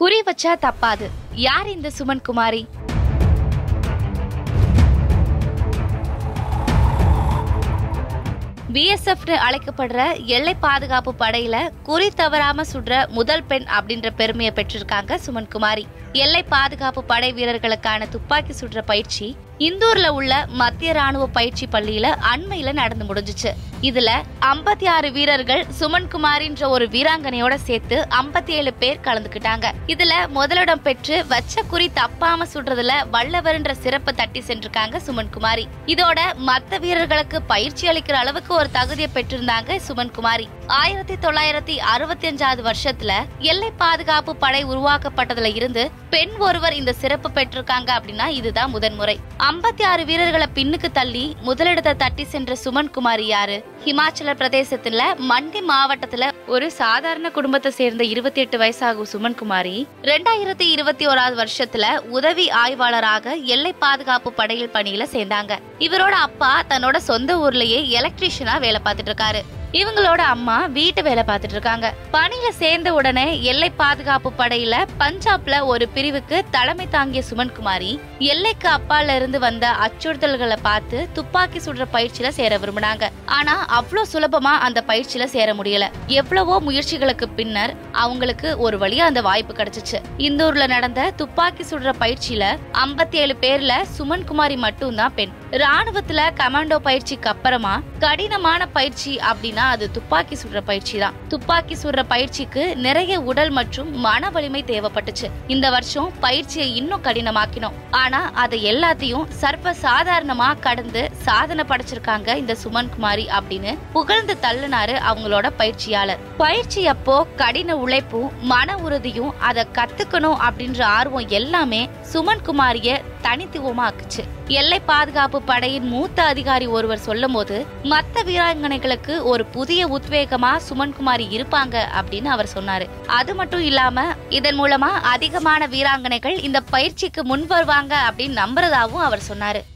குறி வச்சா தப்பாது யார் இந்த சுமன் குமாரி பிஎஸ்எஃப்னு அழைக்கப்படுற எல்லை பாதுகாப்பு படையில குறி தவறாம சுடுற முதல் பெண் அப்படின்ற பெருமையை பெற்றிருக்காங்க சுமன் குமாரி எல்லை பாதுகாப்பு படை வீரர்களுக்கான துப்பாக்கி சுடுற பயிற்சி இந்தூர்ல உள்ள மத்திய ராணுவ பயிற்சி பள்ளியில அண்மையில நடந்து முடிஞ்சுச்சு இதுல 56 ஆறு வீரர்கள் சுமன் குமாரின்ற ஒரு வீராங்கனையோட சேர்த்து 57 ஏழு பேர் கலந்துக்கிட்டாங்க இதுல முதலிடம் பெற்று வச்ச குறி தப்பாம சுடுறதுல வல்லவர்ன்ற சிறப்பு தட்டி சென்றிருக்காங்க சுமன் குமாரி இதோட மத்த வீரர்களுக்கு பயிற்சி அளிக்கிற அளவுக்கு ஒரு தகுதியை பெற்றிருந்தாங்க சுமன் குமாரி ஆயிரத்தி தொள்ளாயிரத்தி அறுபத்தி அஞ்சாவது வருஷத்துல எல்லை பாதுகாப்பு படை உருவாக்கப்பட்டதுல இருந்து பெண் ஒருவர் இந்த சிறப்பு பெற்றிருக்காங்க அப்படின்னா இதுதான் முதன்முறை 56 ஆறு வீரர்களை பின்னுக்கு தள்ளி முதலிடத்தை தட்டி சென்ற சுமன் குமாரி யாரு ஹிமாச்சல பிரதேசத்துல மண்டி மாவட்டத்துல ஒரு சாதாரண குடும்பத்தை சேர்ந்த இருபத்தி எட்டு வயசாகும் சுமன் குமாரி ரெண்டாயிரத்தி இருபத்தி ஓராவது வருஷத்துல உதவி ஆய்வாளராக எல்லை பாதுகாப்பு படையில் பணியில சேர்ந்தாங்க இவரோட அப்பா தன்னோட சொந்த ஊர்லயே எலக்ட்ரீஷியனா வேலை பார்த்துட்டு இருக்காரு இவங்களோட அம்மா வீட்டு வேலை பார்த்துட்டு இருக்காங்க பணியில சேர்ந்த உடனே எல்லை பாதுகாப்பு படையில பஞ்சாப்ல ஒரு பிரிவுக்கு தலைமை தாங்கிய சுமன் குமாரி எல்லைக்கு அப்பால இருந்து வந்த அச்சுறுத்தல்களை பார்த்து துப்பாக்கி சுடுற பயிற்சியில சேர விரும்பினாங்க ஆனா அவ்வளவு சுலபமா அந்த பயிற்சியில சேர முடியல எவ்வளவோ முயற்சிகளுக்கு பின்னர் அவங்களுக்கு ஒரு வழியா அந்த வாய்ப்பு கிடைச்சிச்சு இந்தூர்ல நடந்த துப்பாக்கி சுடுற பயிற்சியில 57 ஏழு பேர்ல சுமன் குமாரி மட்டும்தான் பெண் ராணுவத்துல கமாண்டோ பயிற்சிக்கு அப்புறமா கடினமான பயிற்சி அப்படின்னா அது துப்பாக்கி சுடுற பயிற்சி தான் துப்பாக்கி சுடுற பயிற்சிக்கு நிறைய உடல் மற்றும் மன வலிமை தேவைப்பட்டுச்சு இந்த வருஷம் பயிற்சியை இன்னும் கடினமாக்கினோம் ஆனா அதை எல்லாத்தையும் சர்வ சாதாரணமா கடந்து சாதனை படைச்சிருக்காங்க இந்த சுமன் குமாரி அப்படின்னு புகழ்ந்து தள்ளுனாரு அவங்களோட பயிற்சியாளர் பயிற்சி அப்போ கடின உழைப்பும் மன உறுதியும் அதை கத்துக்கணும் அப்படின்ற ஆர்வம் எல்லாமே சுமன் குமாரிய தனித்துவமா ஆக்குச்சு எல்லை பாதுகாப்பு படையின் மூத்த அதிகாரி ஒருவர் சொல்லும்போது மத்த வீராங்கனைகளுக்கு ஒரு புதிய உத்வேகமா சுமன்குமாரி இருப்பாங்க அப்படின்னு அவர் சொன்னாரு அது மட்டும் இல்லாம இதன் மூலமா அதிகமான வீராங்கனைகள் இந்த பயிற்சிக்கு முன் வருவாங்க அப்படின்னு நம்புறதாவும் அவர் சொன்னாரு